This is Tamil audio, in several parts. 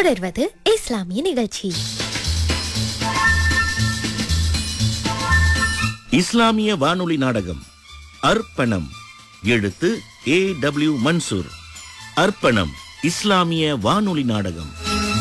தொடர்வது இஸ்லாமிய நிகழ்ச்சி இஸ்லாமிய வானொலி நாடகம் அர்ப்பணம் எழுத்து ஏ டபிள்யூ மன்சூர் அர்ப்பணம் இஸ்லாமிய வானொலி நாடகம்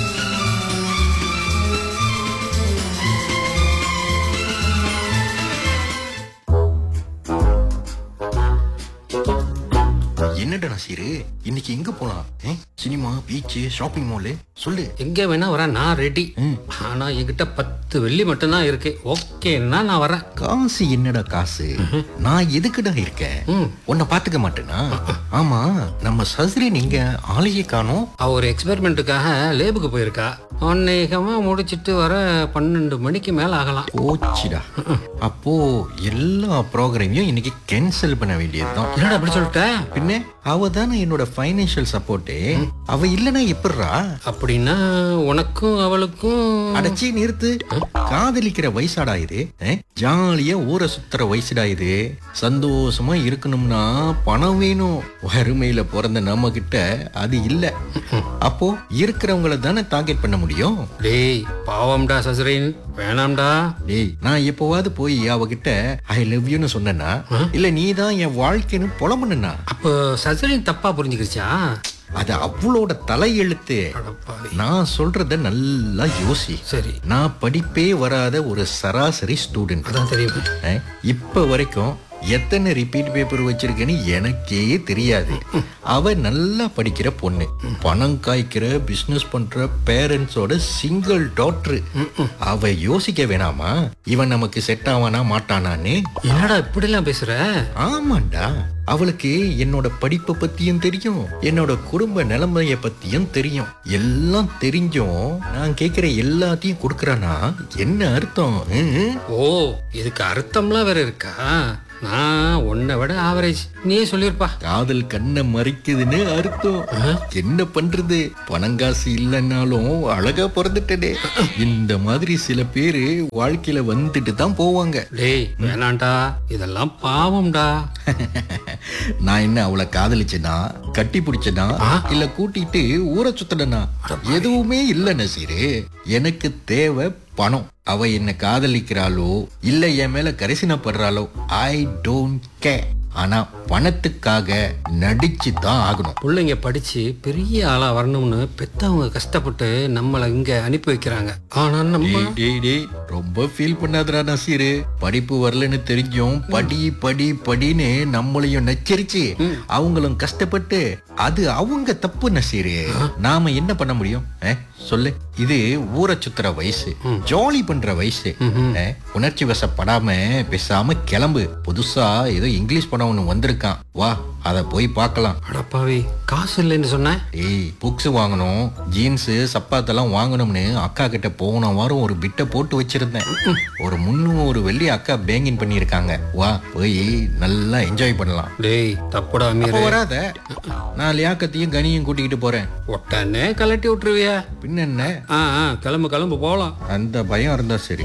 என்னடா நசீரு இன்னைக்கு எங்க போலாம் ஏ? சினிமா பீச் ஷாப்பிங் மாலு சொல்லு எங்க வேணா வரேன் நான் ரெடி ஆனா என்கிட்ட பத்து வெள்ளி மட்டும்தான் இருக்கு ஓகேன்னா நான் வரேன் காசு என்னடா காசு நான் எதுக்குடா இருக்கேன் உன்னை பாத்துக்க மாட்டேனா ஆமா நம்ம சஸ்ரின் இங்க ஆளையே காணோம் அவ ஒரு எக்ஸ்பெரிமெண்ட்டுக்காக லேபுக்கு போயிருக்கா அநேகமா முடிச்சிட்டு வர பன்னெண்டு மணிக்கு மேல ஆகலாம் போச்சுடா அப்போ எல்லா ப்ரோக்ராமையும் இன்னைக்கு கேன்சல் பண்ண வேண்டியதுதான் என்னடா அப்படி சொல்லிட்ட பின்ன அவ தானே என்னோட ஃபைனான்சியல் சப்போர்ட்டு அவ இல்லனா எப்படிரா அப்படின்னா உனக்கும் அவளுக்கும் அடைச்சி நிறுத்து காதலிக்கிற வயசாடா இது அஹ்? ஜாலியா ஊரை சுத்துற வயசுடா இது சந்தோஷமா இருக்கணும்னா பணம் வேணும் வறுமையில பிறந்த நம்ம கிட்ட அது இல்ல அப்போ இருக்கிறவங்கள தானே டார்கெட் பண்ண முடியும் டேய் பாவம்டா சசரின் வேணாம்டா டேய் நான் எப்போவாவது போய் அவகிட்ட ஐ லவ் யூன்னு சொன்னேன்னா இல்ல நீ தான் என் வாழ்க்கைன்னு புலம்புனா அப்போ சசரின் தப்பா புரிஞ்சுக்கிருச்சா அது அவளோட தலையெழுத்து அடப்பாவி. நான் சொல்றத நல்லா யோசி சரி நான் படிப்பே வராத ஒரு சராசரி ஸ்டூடெண்ட் அதான் தெரியும் அஹ், இப்ப வரைக்கும் எத்தனை ரிப்பீட் பேப்பர் வச்சிருக்கேன்னு எனக்கே தெரியாது அவ நல்லா படிக்கிற பொண்ணு பணம் காய்க்கிற பிசினஸ் பண்ற பேரண்ட்ஸோட சிங்கிள் டாக்டர் அவ யோசிக்க வேணாமா இவன் நமக்கு செட் ஆவானா மாட்டானான்னு என்னடா இப்படிலாம் பேசுற ஆமாண்டா அவளுக்கு என்னோட படிப்பை பத்தியும் தெரியும் என்னோட குடும்ப நிலைமைய பத்தியும் தெரியும் எல்லாம் தெரிஞ்சும் நான் கேக்குற எல்லாத்தையும் கொடுக்கறானா என்ன அர்த்தம் ம்? ஓ இதுக்கு அர்த்தம்லாம் வேற இருக்கா நான் உன்னை விட ஆவரேஜ் நீயே சொல்லிருப்பா காதல் கண்ணை மறைக்குதுன்னு அர்த்தம் என்ன பண்றது பணங்காசு இல்லைன்னாலும் அழகா பிறந்துட்டனே இந்த மாதிரி சில பேரு வாழ்க்கையில வந்துட்டு தான் போவாங்க டேய் வேணாண்டா இதெல்லாம் பாவம்டா நான் என்ன அவளை காதலிச்சேனா கட்டி பிடிச்சனா இல்ல கூட்டிட்டு ஊரை சுத்தனா எதுவுமே இல்ல நசீரு எனக்கு தேவை பணம் அவ என்ன காதலிக்கிறாளோ இல்ல என் மேல கரிசனப்படுறாளோ ஐ டோன்ட் கேர் ஆனா பணத்துக்காக நடிச்சு தான் ஆகணும் பிள்ளைங்க படிச்சு பெரிய ஆளா வரணும்னு பெத்தவங்க கஷ்டப்பட்டு நம்மள இங்க அனுப்பி வைக்கிறாங்க ஆனா நம்ம டேய், டேய், டேய், ரொம்ப ஃபீல் பண்ணாதடா நசீரு படிப்பு வரலன்னு தெரிஞ்சும் படி படி படின்னு நம்மளையும் நச்சரிச்சு அவங்களும் கஷ்டப்பட்டு அது அவங்க தப்பு நசீரு நாம என்ன பண்ண முடியும் அஹ், சொல்லு இது ஊரை சுத்துற வயசு ஜாலி பண்ற வயசு அஹ், உணர்ச்சி வசப்படாம பேசாம கிளம்பு புதுசா ஏதோ இங்கிலீஷ் படம் ஒண்ணு வந்திருக்கான் வா அத போய் பார்க்கலாம் அடப்பாவி காசு இல்லைன்னு சொன்ன ஏய் புக்ஸ் வாங்கணும் ஜீன்ஸ் சப்பாத்தெல்லாம் வாங்கணும்னு அக்கா கிட்ட போன வாரம் ஒரு பிட்டை போட்டு வச்சிருந்தேன் ஒரு முந்நூறு வெள்ளி அக்கா பேங்கிங் பண்ணியிருக்காங்க வா போய் நல்லா என்ஜாய் பண்ணலாம் டேய் தப்புடா அப்போ மீறு வராத நான் லியாக்கத்தையும் கனியும் கூட்டிக்கிட்டு போறேன் ஒட்டனே கலட்டி விட்டுருவியா பின்ன என்ன ஆ ஆ கிளம்பு கிளம்பு போலாம் அந்த பயம் இருந்தா சரி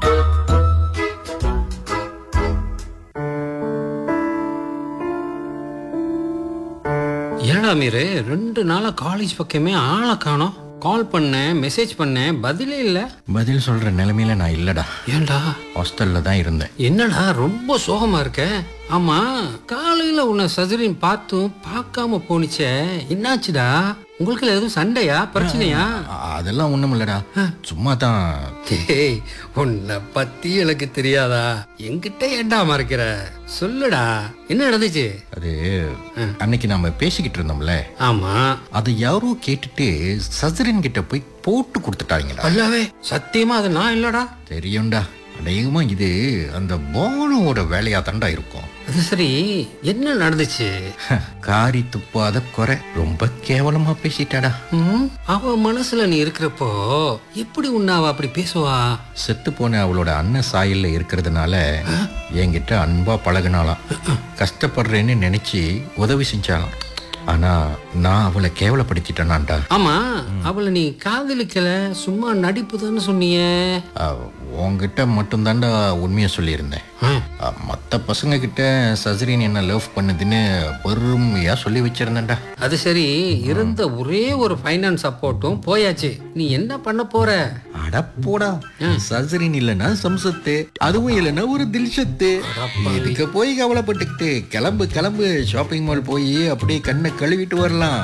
ஏடா மீரு ரெண்டு நாளா காலேஜ் பக்கமே ஆளை காணோம் கால் பண்ணேன் மெசேஜ் பண்ணேன் பதிலே இல்ல பதில் சொல்ற நிலைமையில நான் இல்லடா ஏன்டா ஹாஸ்டல்ல தான் இருந்தேன் என்னடா ரொம்ப சோகமா இருக்க ஆமா காலையில உன்னை சதுரின் பார்த்தும் பார்க்காம போனிச்சே என்னாச்சுடா உங்களுக்கு எதுவும் சண்டையா பிரச்சனையா அ- அதெல்லாம் ஒண்ணும் இல்லடா சும்மா தான் டேய் உன்னை பத்தி எனக்கு தெரியாதா என்கிட்ட ஏன்டா மறைக்கிற சொல்லுடா என்ன நடந்துச்சு அது அன்னைக்கு நாம பேசிக்கிட்டு இருந்தோம்ல ஆமா அதை யாரோ கேட்டுட்டு சஜரின் கிட்ட போய் போட்டு கொடுத்துட்டாங்கடா அல்லாவே சத்தியமா அது நான் இல்லடா தெரியும்டா அநேகமா இது அந்த பானுவோட வேலையா தாண்டா இருக்கும் அது சரி என்ன நடந்துச்சு காரி துப்பாத குறை ரொம்ப கேவலமா பேசிட்டாடா ம், அவ மனசுல நீ இருக்கிறப்போ எப்படி உன்னை அவ அப்படி பேசுவா செத்து போன அவளோட அண்ணன் சாயல்ல இருக்கிறதுனால என்கிட்ட அன்பா பழகுனாலாம் கஷ்டப்படுறேன்னு நினைச்சு உதவி செஞ்சாலாம் ஆனா நான் அவளை கேவலப்படுத்திட்டேனாண்டா ஆமா அவளை நீ காதலிக்கல சும்மா நடிப்பு தானே சொன்னியே அஹ், உன்கிட்ட மட்டும்தான்டா உண்மையை சொல்லியிருந்தேன் ஆ, மற்ற பசங்க கிட்ட சசரின் என்ன லவ் பண்ணுதுன்னு பொறுமையா சொல்லி வச்சிருந்தேன்டா அது சரி இருந்த ஒரே ஒரு ஃபைனான்ஸ் சப்போர்ட்டும் போயாச்சு நீ என்ன பண்ண போற அடப்போடா சசரின் இல்லைன்னா சம்சத்து அதுவும் இல்லைன்னா ஒரு தில்ஷத்து இதுக்கு போய் கவலைப்பட்டுக்கிட்டு கிளம்பு கிளம்பு ஷாப்பிங் மால் போய் அப்படியே கண்ணை கழுவிட்டு வரலாம்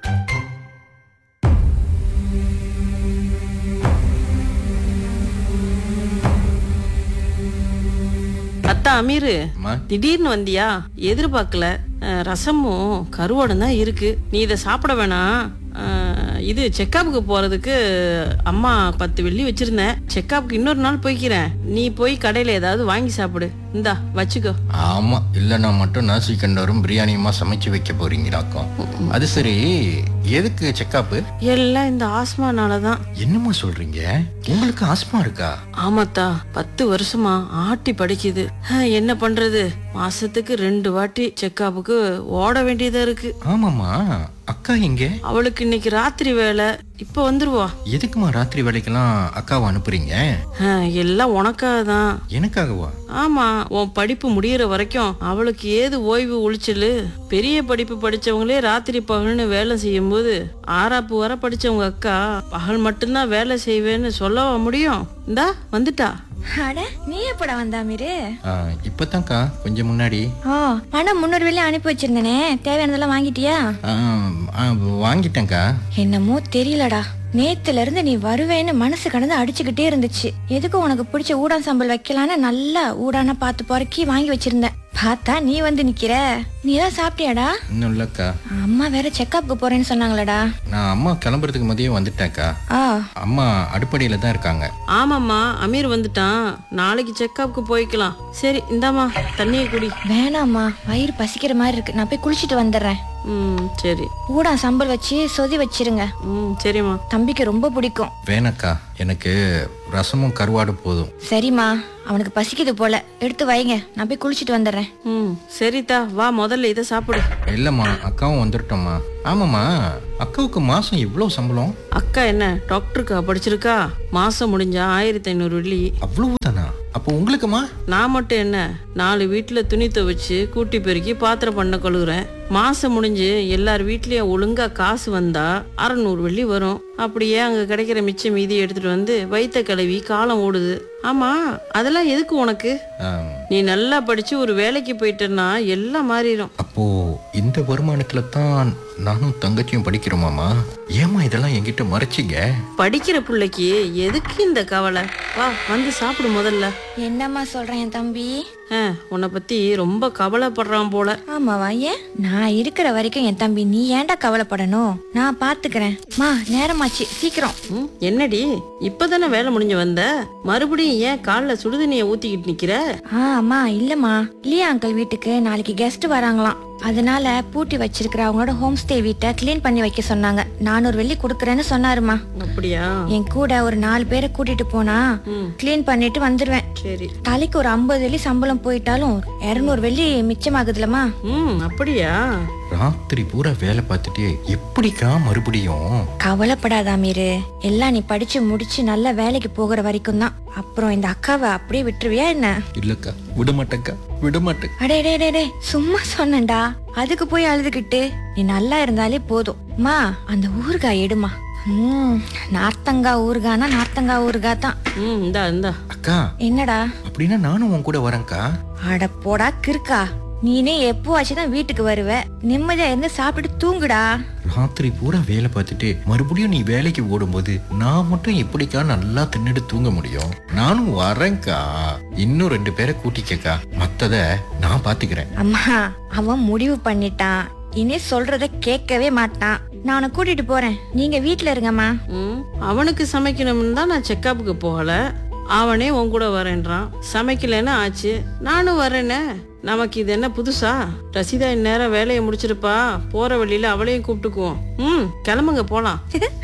அத்தா அமீரு அம்மா திடீர்னு வந்தியா எதிர்பார்க்கல அஹ், ரசமும் கருவாடும் தான் இருக்கு நீ இதை சாப்பிட வேணாம் அஹ், இது செக்கப்புக்கு போறதுக்கு அம்மா பத்து வெள்ளி வச்சிருந்தேன் செக்கப்புக்கு இன்னொரு நாள் போய்க்கிறேன் நீ போய் கடையில ஏதாவது வாங்கி சாப்பிடு இந்தா வச்சுக்கோ ஆமா இல்லைன்னா மட்டும் நாசி கண்டவரும் பிரியாணியுமா சமைச்சு வைக்க போறீங்களாக்கும் அது சரி எதுக்கு செக்கப்பு எல்லாம் இந்த ஆஸ்மானால தான் என்னம்மா சொல்றீங்க உங்களுக்கு ஆஸ்மா இருக்கா ஆமாத்தா பத்து வருஷமா ஆட்டி படிக்குது அஹ், என்ன பண்றது மாசத்துக்கு ரெண்டு வாட்டி செக்கப்புக்கு ஓட வேண்டியதா இருக்கு ஆமாம்மா அக்கா எங்க அவளுக்கு இன்னைக்கு ராத்திரி வேலை இப்ப வந்துருவா எதுக்குமா ராத்திரி வேலைக்கெல்லாம் அக்காவை அனுப்புறீங்க அஹ், எல்லாம் உனக்காக தான் எனக்காகவா ஆமா உன் படிப்பு முடியற வரைக்கும் அவளுக்கு ஏது ஓய்வு ஒழிச்சலு பெரிய படிப்பு படிச்சவங்களே ராத்திரி பகல்னு வேலை செய்யும்போது ஆறாப்பு வர படிச்சவங்க அக்கா பகல் மட்டும்தான் வேலை செய்வேன்னு சொல்லவா முடியும் இந்தா வந்துட்டா அட நீ எப்படா வந்தா மீரு ஆ, இப்பதான்க்கா கொஞ்சம் முன்னாடி ஓ பணம் முன்னூறு வெளியே அனுப்பி வச்சிருந்தேனே தேவையானதெல்லாம் வாங்கிட்டியா ஆ, ஆ, வாங்கிட்டேன்க்கா என்னமோ தெரியலடா நேத்துல இருந்து நீ வருவேன்னு மனசு கடந்து அடிச்சுக்கிட்டே இருந்துச்சு எதுக்கும் உனக்கு பிடிச்ச ஊடான் சாம்பல் வைக்கலான்னு நல்லா ஊடான பார்த்து பொறுக்கி வாங்கி வச்சிருந்தேன் பார்த்தா நீ வந்து நிக்கிற நீ தான் சாப்பிட்டியாடா இன்னும் இல்லக்கா அம்மா வேற செக்கப்புக்கு போறேன்னு சொன்னாங்களடா நான் அம்மா கிளம்புறதுக்கு மதியம் வந்துட்டேன்க்கா ஆ அம்மா அடுப்படியில தான் இருக்காங்க ஆமாம்மா அமீர் வந்துட்டான் நாளைக்கு செக்கப்புக்கு போய்க்கலாம் சரி இந்தாம்மா தண்ணியை குடி வேணாம்மா வயிறு பசிக்கிற மாதிரி இருக்கு நான் போய் குளிச்சுட்டு வந்துடுறேன் ம் சரி ஊடா சம்பல் வச்சு சொதி வச்சிருங்க ம் சரிம்மா தம்பிக்கு ரொம்ப பிடிக்கும் வேணக்கா எனக்கு ரசமும் கருவாடு போதும் சரிம்மா அவனுக்கு பசிக்குது போல எடுத்து வைங்க நான் போய் குளிச்சுட்டு வந்துடுறேன் ம் சரிதா வா முதல்ல இதை சாப்பிடு இல்லம்மா அக்காவும் வந்துட்டோம்மா ஆமாம்மா அக்காவுக்கு மாசம் இவ்வளோ சம்பளம் அக்கா என்ன டாக்டருக்கா படிச்சிருக்கா மாசம் முடிஞ்சா ஆயிரத்தி ஐநூறு வெள்ளி அவ்வளவு தானா அப்போ உங்களுக்குமா நான் மட்டும் என்ன நாலு வீட்டுல துணி துவைச்சு கூட்டி பெருக்கி பாத்திரம் பண்ண கழுகுறேன் மாசம் முடிஞ்சு எல்லார் வீட்லயும் ஒழுங்கா காசு வந்தா அறநூறு வெள்ளி வரும் அப்படியே அங்க கிடைக்கிற மிச்ச மீதி எடுத்துட்டு வந்து வைத்த கழுவி காலம் ஓடுது ஆமா அதெல்லாம் எதுக்கு உனக்கு ஆம், நீ நல்லா படிச்சு ஒரு வேலைக்கு போயிட்டேன்னா எல்லாம் மாறிடும் அப்போ இந்த வருமானத்துல தான் நானும் தங்கச்சியும் படிக்கிறோமாமா ஏமா இதெல்லாம் என்கிட்ட மறைச்சிங்க படிக்கிற பிள்ளைக்கு எதுக்கு இந்த கவலை வா வந்து சாப்பிடு முதல்ல என்னம்மா சொல்றேன் என் தம்பி ஆ, உன்னை பத்தி ரொம்ப கவலைப்படுறான் போல ஆமாவா ஏன் நான் இருக்கிற வரைக்கும் என் தம்பி நீ ஏன்டா கவலைப்படணும் நான் பாத்துக்கிறேன் மா நேரமாச்சு சீக்கிரம் ம், என்னடி இப்பதானே வேலை முடிஞ்சு வந்த மறுபடியும் ஏன் கால்ல சுடுதண்ணிய ஊத்திக்கிட்டு நிக்கிற ஆ அம்மா இல்லம்மா இல்லையா அங்கிள் வீட்டுக்கு நாளைக்கு கெஸ்ட் வராங்களாம் அதனால பூட்டி வச்சிருக்கிற அவங்களோட ஹோம் ஸ்டே வீட்டை க்ளீன் பண்ணி வைக்க சொன்னாங்க நானூறு வெள்ளி கொடுக்கறேன்னு சொன்னாருமா அப்படியா என் கூட ஒரு நாலு பேரை கூட்டிட்டு போனா ம். க்ளீன் பண்ணிட்டு வந்துருவேன் சரி தலைக்கு ஒரு ஐம்பது வெள்ளி சம்பளம் போயிட்டாலும் இருநூறு வெள்ளி மிச்சமாகுதுலமா ம் அப்படியா ராத்திரி பூரா வேலை பார்த்துட்டு எப்படிக்கா மறுபடியும் கவலைப்படாத அமீரு எல்லாம் நீ படிச்சு முடிச்சு நல்ல வேலைக்கு போகிற வரைக்கும் தான் அப்புறம் இந்த அக்காவை அப்படியே விட்டுருவியா என்ன இல்லக்கா விட மாட்டேக்கா விட மாட்டேன் அடே டே டே டே சும்மா சொன்னேன்டா அதுக்கு போய் அழுதுகிட்டு நீ நல்லா இருந்தாலே போதும் மா அந்த ஊறுகாய் எடுமா ம் நார்த்தங்காய் ஊறுகானா நார்த்தங்காய் ஊறுகாய் தான் ம் இந்தா இந்தா அக்கா என்னடா அப்படின்னா நானும் உன் கூட வரேன்க்கா அட போடா கிறுக்கா நீனே எப்போவாச்சும் தான் வீட்டுக்கு வருவ நிம்மதியா இருந்து சாப்பிட்டு தூங்குடா ராத்திரி பூரா வேலை பார்த்துட்டு மறுபடியும் நீ வேலைக்கு ஓடும்போது நான் மட்டும் எப்படிக்கா நல்லா தின்னுட்டு தூங்க முடியும் நானும் வரேன்க்கா இன்னும் ரெண்டு பேரை கூட்டிக்கக்கா மத்தத நான் பாத்துக்கிறேன் அம்மா அவன் முடிவு பண்ணிட்டான் இனி சொல்றத கேட்கவே மாட்டான் நான் அவனை கூட்டிட்டு போறேன் நீங்க வீட்ல இருங்கம்மா ம் அவனுக்கு சமைக்கணும்னு தான் நான் செக்கப்புக்கு போகல அவனே உன் கூட வரேன்றான் சமைக்கலைன்னா ஆச்சு நானும் வரேனே நமக்கு இது என்ன புதுசா ரசிதா இந்நேரம் வேலையை முடிச்சிருப்பா போற வழியில அவளையும் கூப்பிட்டுக்குவோம் ம் கிளம்புங்க போலாம்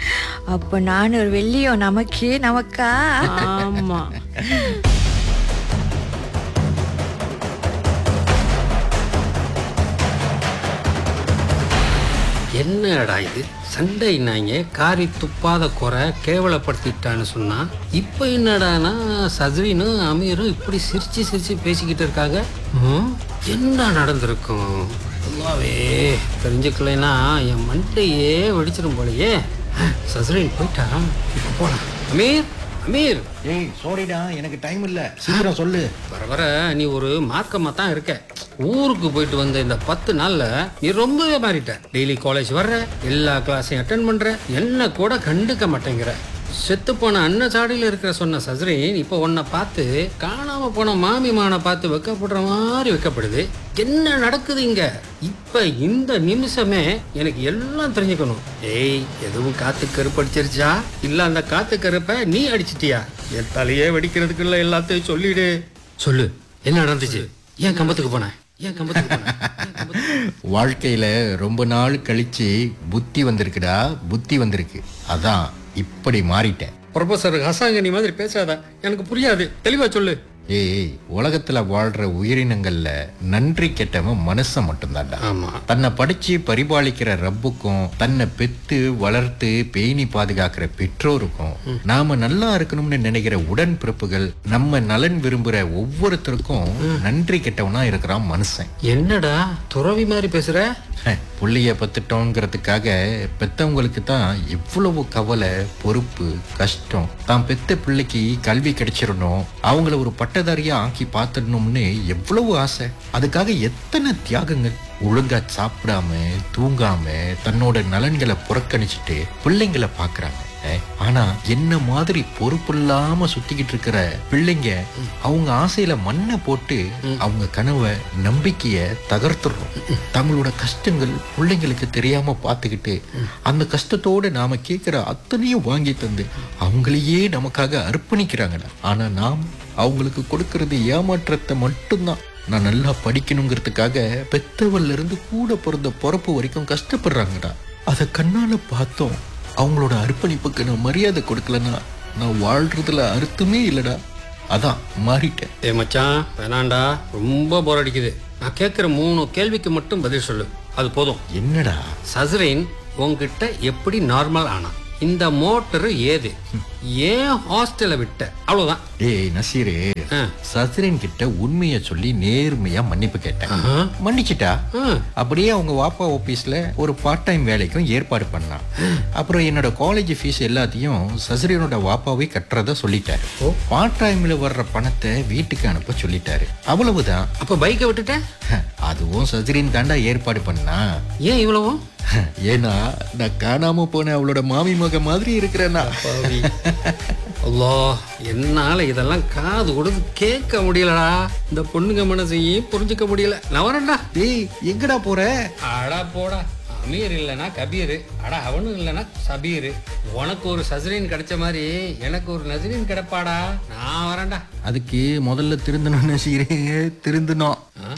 அப்ப நான் ஒரு வெள்ளியோ நமக்கு நமக்கா ஆமா என்னடா இது சண்டைனாங்க காரி துப்பாத குறை கேவலப்படுத்திட்டான்னு சொன்னா இப்போ என்னடானா சஜ்ரீனும் அமீரும் இப்படி சிரிச்சு சிரிச்சு பேசிக்கிட்டு இருக்காங்க ம், என்ன நடந்திருக்கும் அல்லாவே தெரிஞ்சுக்கலைன்னா என் மண்டையே வெடிச்சிடும் போலயே சஜ்ரீன் போயிட்டா இப்போ போலாம் அமீர் அமீர் ஏய் சாரிடா எனக்கு டைம் இல்ல சீக்கிரம் சொல்லு வர வர நீ ஒரு மார்க்கமா தான் இருக்க ஊருக்கு போயிட்டு வந்த இந்த பத்து நாள்ல நீ ரொம்பவே மாறிட்ட டெய்லி காலேஜ் வர்ற எல்லா கிளாஸையும் அட்டன் பண்ற என்ன கூட கண்டுக்க மாட்டேங்கிற செத்து போன அன்ன சாடியில் இருக்கிற சொன்ன சஸ்ரீன் இப்போ உன்னை பார்த்து காணாம போன மாமி மானை பார்த்து வெக்கப்படுற மாதிரி வெக்கப்படுது என்ன நடக்குது இங்க இப்ப இந்த நிமிஷமே எனக்கு எல்லாம் தெரிஞ்சுக்கணும் ஏய் எதுவும் காத்து கருப்படிச்சிருச்சா இல்ல அந்த காத்து கருப்பை நீ அடிச்சிட்டியா என் தலையே வெடிக்கிறதுக்குள்ள எல்லாத்தையும் சொல்லிடு சொல்லு என்ன நடந்துச்சு ஏன் கம்பத்துக்கு போன ஏன் கம்பத்துக்கு போன ஏன் கம்பத்துக்கு வாழ்க்கையில ரொம்ப நாள் கழிச்சு புத்தி வந்திருக்குடா புத்தி வந்திருக்கு அதான் இப்படி மாறிட்டேன் ப்ரொஃபசர் ஹசாங்கனி மாதிரி பேசாத எனக்கு புரியாது தெளிவா சொல்லு ஏய் உலகத்துல வாழ்ற உயிரினங்கள்ல நன்றி கெட்டவன் மனுஷன் மட்டும்தான்டா ஆமா தன்னை படிச்சு பரிபாலிக்கிற ரப்புக்கும் தன்னை பெத்து வளர்த்து பேணி பாதுகாக்கிற பெற்றோருக்கும் நாம நல்லா இருக்கணும்னு நினைக்கிற உடன் பிறப்புகள் நம்ம நலன் விரும்புற ஒவ்வொருத்தருக்கும் நன்றி கெட்டவனா இருக்கிறான் மனுஷன் என்னடா துறவி மாதிரி பேசுற ஹ, புள்ளைய பத்துட்டோங்கிறதுக்காக பெத்தவங்களுக்கு தான் எவ்வளவு கவலை பொறுப்பு கஷ்டம் தான் பெத்த பிள்ளைக்கு கல்வி கிடைச்சிடணும் அவங்கள ஒரு பட்டதாரியா ஆக்கி பார்த்துடணும்னு எவ்வளவு ஆசை அதுக்காக எத்தனை தியாகங்கள் ஒழுங்கா சாப்பிடாம தூங்காம தன்னோட நலன்களை புறக்கணிச்சிட்டு பிள்ளைங்களை பாக்குறாங்க அஹ், ஆனா என்ன மாதிரி பொறுப்பில்லாம சுத்திக்கிட்டு இருக்கிற பிள்ளைங்க அவங்க ஆசையில மண்ணை போட்டு அவங்க கனவை நம்பிக்கைய தகர்த்துடுறோம் தங்களோட கஷ்டங்கள் பிள்ளைங்களுக்கு தெரியாம பார்த்துக்கிட்டு அந்த கஷ்டத்தோட நாம கேட்கிற அத்தனையும் வாங்கி தந்து அவங்களையே நமக்காக அர்ப்பணிக்கிறாங்கடா ஆனா நாம் அவங்களுக்கு கொடுக்கறது ஏமாற்றத்தை மட்டும்தான் நான் நல்லா படிக்கணுங்கிறதுக்காக பெத்தவள்ல இருந்து கூட பிறந்த பிறப்பு வரைக்கும் கஷ்டப்படுறாங்கடா அதை கண்ணால பார்த்தோம் அவங்களோட அர்ப்பணிப்புக்கு நான் மரியாதை கொடுக்கலன்னா நான் வாழ்றதுல அர்த்தமே இல்லடா அதான் மாறிட்டேன் ஏ மச்சான் வேணாண்டா ரொம்ப போர் அடிக்குது நான் கேட்குற மூணு கேள்விக்கு மட்டும் பதில் சொல்லு அது போதும் என்னடா சஸ்ரீன் உன்கிட்ட எப்படி நார்மல் ஆனா இந்த மோட்டர் ஏது ஏன் ஹாஸ்டலை விட்ட அவ்வளவுதான் டேய் நசீரே ஆ. சசிரன் கிட்ட உண்மையை சொல்லி நேர்மையா மன்னிப்பு கேட்டேன் ஆஹா. மன்னிச்சிட்டா ஆ. அப்படியே அவங்க வாப்பா ஆபீஸ்ல ஒரு பார்ட் டைம் வேலைக்கும் ஏற்பாடு பண்ணான் அப்புறம் என்னோட காலேஜ் ஃபீஸ் எல்லாத்தையும் சசிரனோட வாப்பாவே கட்டுறதா சொல்லிட்டாரு பார்ட் டைம்ல வர்ற பணத்தை வீட்டுக்கு அனுப்ப சொல்லிட்டாரு அவ்வளவுதான் அப்ப பைக்கை விட்டுட்ட அதுவும் சசிரின் தாண்டா ஏற்பாடு பண்ணா ஏன் இவ்வளவும் ஏன்னா நான் காணாம போன அவளோட மாமி மக மாதிரி இருக்கிறேன்னா பாவி. அல்லா என்னால இதெல்லாம் காது கொடுத்து கேட்க முடியலடா இந்த பொண்ணுங்க மனசையும் புரிஞ்சுக்க முடியல நான் வரேன்டா டேய் எங்கடா போற அடா போடா அமீர் இல்லைன்னா கபீர் அடா அவனும் இல்லைன்னா சபீர் உனக்கு ஒரு சஸ்ரீன் கிடைச்ச மாதிரி எனக்கு ஒரு நஸ்ரீன் கிடைப்பாடா நான் வரேன்டா அதுக்கு முதல்ல திருந்தணும்னு சீரே திருந்தணும் ஆ?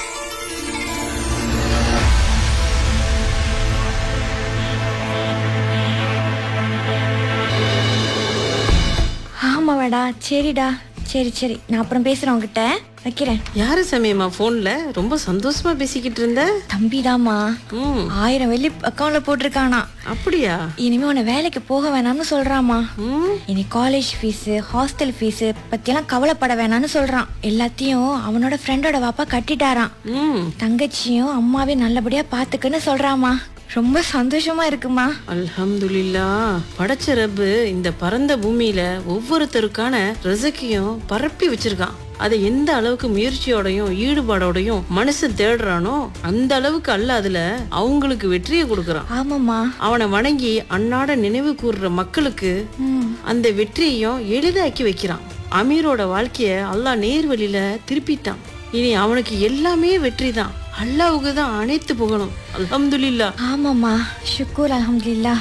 ஆமாவாடா சரிடா சரி சரி நான் அப்புறம் பேசுறேன் உங்ககிட்ட வைக்கிறேன் யாரு சமயமா போன்ல ரொம்ப சந்தோஷமா பேசிக்கிட்டு இருந்த தம்பிதாம்மா ம் ஆயிரம் வெள்ளி அக்கௌண்ட்ல போட்டிருக்கானா அப்படியா இனிமே உன்னை வேலைக்கு போக வேணாம்னு சொல்றாமா ம் இனி காலேஜ் ஃபீஸ் ஹாஸ்டல் ஃபீஸ் பத்தியெல்லாம் கவலைப்பட வேணாம்னு சொல்றான் எல்லாத்தையும் அவனோட ஃப்ரெண்டோட வாப்பா கட்டிட்டாராம் ம் தங்கச்சியும் அம்மாவையும் நல்லபடியா பாத்துக்கன்னு சொல்றாமா ரொம்ப சந்தோஷமா இருக்குமா அல்ஹம்துலில்லா படைச்ச ரப்பு இந்த பரந்த பூமியில ஒவ்வொருத்தருக்கான ரசக்கையும் பரப்பி வச்சிருக்கான் அதை எந்த அளவுக்கு முயற்சியோடையும் ஈடுபாடோடையும் மனுஷன் தேடுறானோ அந்த அளவுக்கு அல்ல அதுல அவங்களுக்கு வெற்றியை கொடுக்கறான் ஆமாம்மா அவனை வணங்கி அன்னாட நினைவு கூர்ற மக்களுக்கு அந்த வெற்றியையும் எளிதாக்கி வைக்கிறான் அமீரோட வாழ்க்கைய அல்லாஹ் நேர் வழியில திருப்பிட்டான் இனி அவனுக்கு எல்லாமே வெற்றி தான் அல்லாவுக்கு தான் அனைத்து புகழும் அல்ஹம்துலில்லா ஆமாம்மா ஷுக்கூர் அல்ஹம்துலில்லா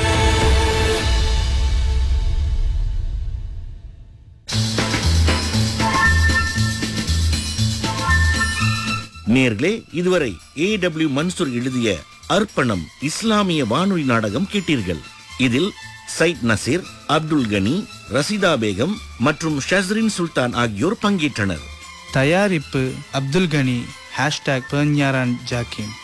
நேர்களே இதுவரை ஏ டபிள்யூ மன்சூர் எழுதிய அர்ப்பணம் இஸ்லாமிய வானொலி நாடகம் கேட்டீர்கள் இதில் சைட் நசீர் அப்துல் கனி ரசிதா பேகம் மற்றும் ஷஸ்ரின் சுல்தான் ஆகியோர் பங்கேற்றனர் தயாரிப்பு அப்துல் கனி ஹேஷ்டாக் பெர்ஞாரான் ஜாக்கிம்